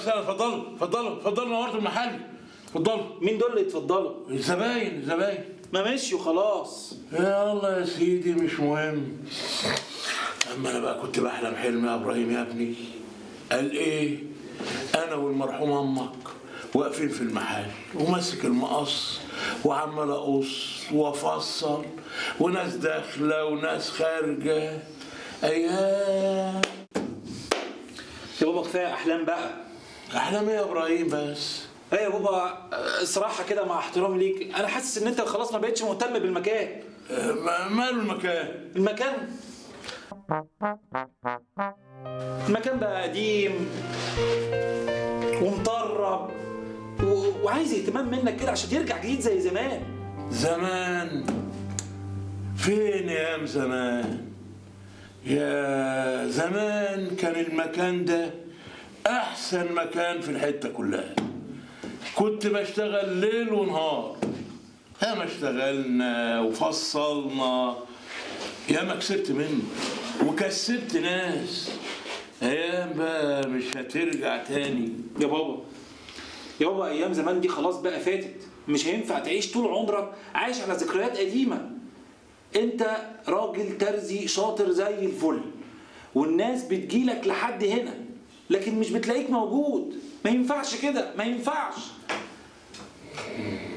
وسهلا اتفضلوا اتفضلوا اتفضلوا نورتوا المحل اتفضلوا مين دول اللي اتفضلوا الزباين الزباين ما مشيوا خلاص يا الله يا سيدي مش مهم اما انا بقى كنت بحلم حلم يا ابراهيم يا ابني قال ايه انا والمرحوم امك واقفين في المحل وماسك المقص وعمال اقص وافصل وناس داخله وناس خارجه ايام يا بابا كفايه احلام بقى احلام ايه يا ابراهيم بس ايه يا بابا صراحه كده مع احترامي ليك انا حاسس ان انت خلاص ما بقتش مهتم بالمكان آه، ما- ماله المكان المكان المكان بقى قديم ومطرب و... وعايز اهتمام منك كده عشان يرجع جديد زي زمان زمان فين ايام زمان يا زمان كان المكان ده احسن مكان في الحته كلها كنت بشتغل ليل ونهار ياما اشتغلنا وفصلنا ياما كسبت منه وكسبت ناس ايام بقى مش هترجع تاني يا بابا يا بابا ايام زمان دي خلاص بقى فاتت مش هينفع تعيش طول عمرك عايش على ذكريات قديمه انت راجل ترزي شاطر زي الفل والناس بتجيلك لحد هنا لكن مش بتلاقيك موجود ما ينفعش كده ما ينفعش